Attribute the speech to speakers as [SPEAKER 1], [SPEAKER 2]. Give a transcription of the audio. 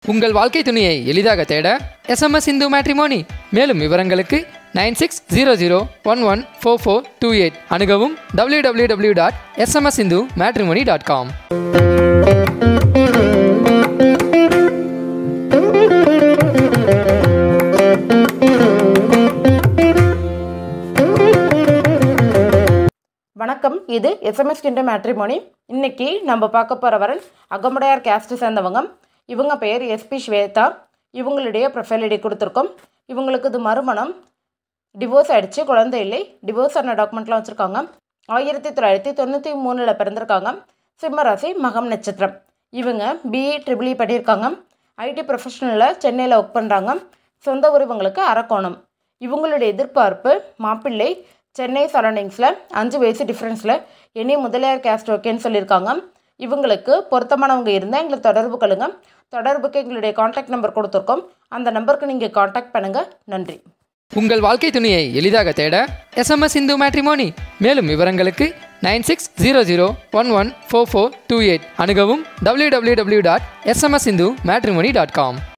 [SPEAKER 1] உங்கள் வாழ்க்கை துணையை எளிதாக தேட எஸ்எம்எஸ் இந்து மேட்ரிமோனி மேலும் விவரங்களுக்கு nine six zero zero one one four four two eight அணுகவும் W W W dot SMS Hindu matrimony dot com
[SPEAKER 2] வணக்கம் இது எஸ்எம்எஸ் கிண்ட மேட்ரிமோனி இன்னைக்கு நம்ம பார்க்க போகிற வரன் அகமுடையார் கேஸ்ட்டு சேர்ந்தவங்க இவங்க பெயர் எஸ்பி ஸ்வேதா இவங்களுடைய ப்ரொஃபைல் ஐடி கொடுத்துருக்கோம் இவங்களுக்கு இது மறுமணம் டிவோர்ஸ் ஆயிடுச்சு குழந்தை இல்லை டிவோர்ஸ் ஆன டாக்குமெண்ட்லாம் வச்சுருக்காங்க ஆயிரத்தி தொள்ளாயிரத்தி தொண்ணூற்றி மூணில் பிறந்திருக்காங்க சிம்மராசி மகம் நட்சத்திரம் இவங்க பிஇ ட்ரிபிள் இ பண்ணியிருக்காங்க ஐடி ப்ரொஃபஷனலில் சென்னையில் ஒர்க் பண்ணுறாங்க சொந்த ஊர் இவங்களுக்கு அரக்கோணம் இவங்களுடைய எதிர்பார்ப்பு மாப்பிள்ளை சென்னை சரௌண்டிங்ஸில் அஞ்சு வயசு டிஃப்ரென்ஸில் இனி முதலியார் கேஸ்ட் ஓகேன்னு சொல்லியிருக்காங்க இவங்களுக்கு பொருத்தமானவங்க இருந்தால் எங்களை தொடர்பு கொள்ளுங்க தொடர்புக்கு எங்களுடைய காண்டாக்ட் நம்பர் கொடுத்துருக்கோம் அந்த நம்பருக்கு நீங்கள் காண்டாக்ட் பண்ணுங்கள் நன்றி
[SPEAKER 1] உங்கள் வாழ்க்கை துணையை எளிதாக தேட எஸ்எம்எஸ் இந்து மேட்ரிமோனி மேலும் விவரங்களுக்கு nine six zero zero one one four four two eight அணுகவும் W W W dot SMS Hindu matrimony dot com